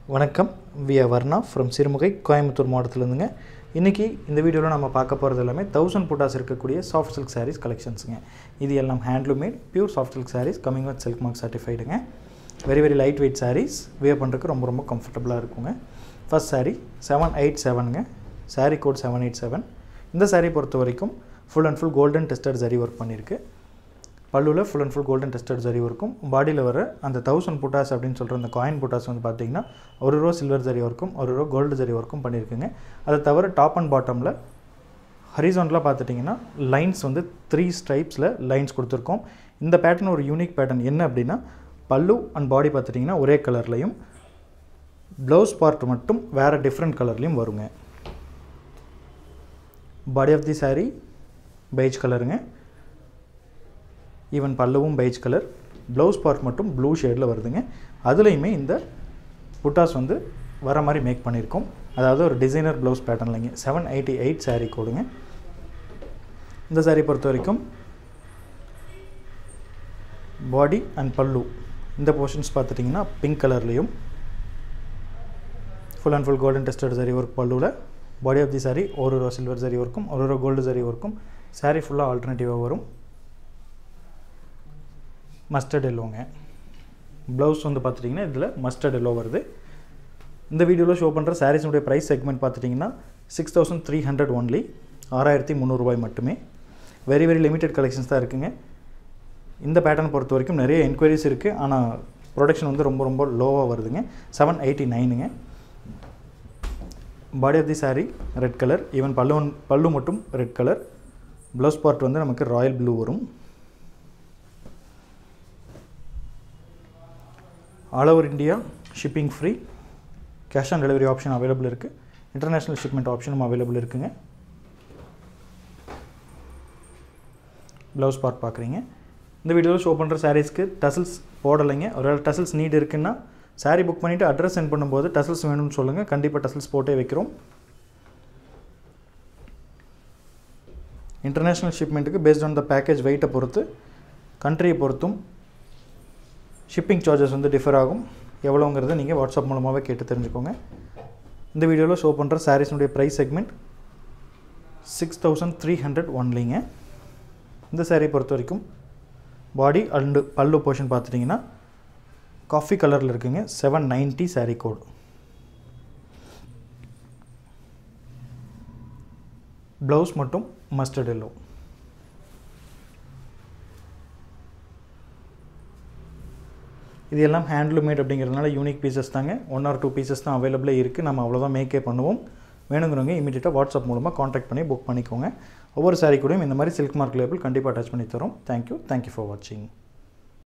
வணக்கம் V R Varna from Sirumugai Coimbatore மாவட்டத்திலேருந்துங்க இன்றைக்கி இந்த வீடியோவில் நம்ம பார்க்க போகிறது எல்லாமே தௌசண்ட் புட்டாஸ் இருக்கக்கூடிய சாஃப்ட் சில்க் சாரீஸ் கலெக்ஷன்ஸுங்க இது எல்லாம் handloom made pure soft silk sarees coming with silk mark சர்டிஃபைடுங்க very very light weight sarees wear பண்ணுறதுக்கு ரொம்ப ரொம்ப கம்ஃபர்டபுளாக இருக்குங்க ஃபர்ஸ்ட் saree செவன் எயிட் செவனுங்க saree code seven eight seven இந்த saree பொறுத்த வரைக்கும் full and full golden tested zari work பண்ணியிருக்கு பல்லுவில் full and full golden tested zari ஒர்க்கும் பாடியில் வர அந்த தௌசண்ட் புட்டாஸ் அப்படின்னு சொல்கிற அந்த காயின் புட்டாஸ் வந்து பார்த்தீங்கன்னா ஒரு ரூபா சில்வர் ஜரி ஒர்க்கும் ஒரு ரூபா கோல்டு ஜரி ஒர்க்கும் பண்ணியிருக்குங்க அதை தவிர டாப் அண்ட் பாட்டமில் ஹரிசான்லாம் பார்த்துட்டிங்கன்னா லைன்ஸ் வந்து த்ரீ ஸ்ட்ரைப்ஸில் லைன்ஸ் கொடுத்துருக்கோம் இந்த பேட்டர்ன் ஒரு யூனிக் பேட்டர்ன் என்ன அப்படின்னா பல்லு அண்ட் பாடி பார்த்துட்டிங்கன்னா ஒரே கலர்லையும் ப்ளவுஸ் பார்ட் மட்டும் வேறு டிஃப்ரெண்ட் கலர்லேயும் வருங்க body of the saree beige கலருங்க ஈவன் பல்லுவும் பெய்ஜ் கலர் ப்ளவுஸ் பார்ட் மட்டும் ப்ளூ ஷேடில் வருதுங்க அதுலேயுமே இந்த புட்டாஸ் வந்து வர மாதிரி மேக் பண்ணியிருக்கோம் அதாவது ஒரு டிசைனர் ப்ளவுஸ் பேட்டர்ன்லைங்க செவன் எயிட்டி எயிட் saree கோடுங்க இந்த saree பொறுத்த வரைக்கும் பாடி அண்ட் பல்லு இந்த போர்ஷன்ஸ் பார்த்துட்டிங்கன்னா பிங்க் கலர்லேயும் full and full golden tested zari work பல்லுவில் பாடி ஆஃப் தி saree ஒரு ரூபா சில்வர் சரி ஒர்க்கும் ஒரு ரூபா கோல்டு சரி ஒர்க்கும் saree ஃபுல்லாக ஆல்டர்னேட்டிவாக வரும் மஸ்டர்ட் எல்லோங்க ப்ளவுஸ் வந்து பார்த்துட்டிங்கன்னா இதில் மஸ்டர்ட் எல்லோ வருது இந்த வீடியோவில் ஷோ பண்ணுற சாரீஸுடைய ப்ரைஸ் செக்மெண்ட் பார்த்துட்டிங்கன்னா six thousand three hundred only ஆறாயிரத்தி முந்நூறுரூபாய் மட்டுமே வெரி வெரி லிமிடெட் கலெக்ஷன்ஸ் தான் இருக்குங்க இந்த பேட்டர்ன் பொறுத்த வரைக்கும் நிறைய என்கொயரிஸ் இருக்குது ஆனால் ப்ரொடக்ஷன் வந்து ரொம்ப ரொம்ப லோவாக வருதுங்க செவன் எயிட்டி நைனுங்க body of the saree red colour even பல்லு பல்லு மட்டும் ரெட் கலர் ப்ளவுஸ் பார்ட் வந்து நமக்கு ராயல் ப்ளூ வரும் all over India shipping free cash on delivery option available இருக்குது இன்டர்நேஷ்னல் ஷிப்மெண்ட் ஆப்ஷனும் அவைலபிள் இருக்குங்க ப்ளவுஸ் பார்ட் பார்க்குறீங்க இந்த வீடியோவில் ஷோ பண்ணுற சாரீஸ்க்கு டசல்ஸ் போடலைங்க ஒருவேளை டசல்ஸ் நீட் இருக்குன்னா saree புக் பண்ணிவிட்டு அட்ரஸ் சென்ட் பண்ணும்போது டசல்ஸ் வேணும்னு சொல்லுங்கள் கண்டிப்பாக டசல்ஸ் போட்டே வைக்கிறோம் international ஷிப்மெண்ட்டுக்கு based on the package வெயிட்டை பொறுத்து கண்ட்ரியை பொறுத்தும் ஷிப்பிங் சார்ஜஸ் வந்து டிஃபர் ஆகும் எவ்வளோங்கிறத நீங்கள் வாட்ஸ்அப் மூலமாகவே கேட்டு தெரிஞ்சுக்கோங்க இந்த வீடியோவில் ஷோ பண்ணுற சாரீஸினுடைய price segment six thousand three hundred ஒன்லிங்க இந்த saree பொறுத்த வரைக்கும் பாடி அண்டு பல்லு போர்ஷன் பார்த்துட்டிங்கன்னா காஃபி கலரில் இருக்குங்க seven ninety saree code blouse மட்டும் மஸ்டர்ட் எல்லோ இது எல்லாம் ஹேண்ட்லூமேட் அப்படிங்கிறதுனால யூனிக் பீசஸ் தாங்க ஒன் ஆர் டூ பீசஸ் தான் அவைலபிளாக இருக்குது நம்ம அவ்வளோதான் மேக்கே பண்ணுவோம் வேணுங்கிறவங்க இமீடியட்டாக வாட்ஸ்அப் மூலமாக காண்டாக்ட் பண்ணி புக் பண்ணிக்கோங்க ஒவ்வொரு சாரீ கூடயும் இந்த மாதிரி சில்க் மார்க் லேபிள் கண்டிப்பாக அட்டாச் பண்ணி தரோம் தேங்க்யூ தேங்க்யூ ஃபார் வாட்சிங்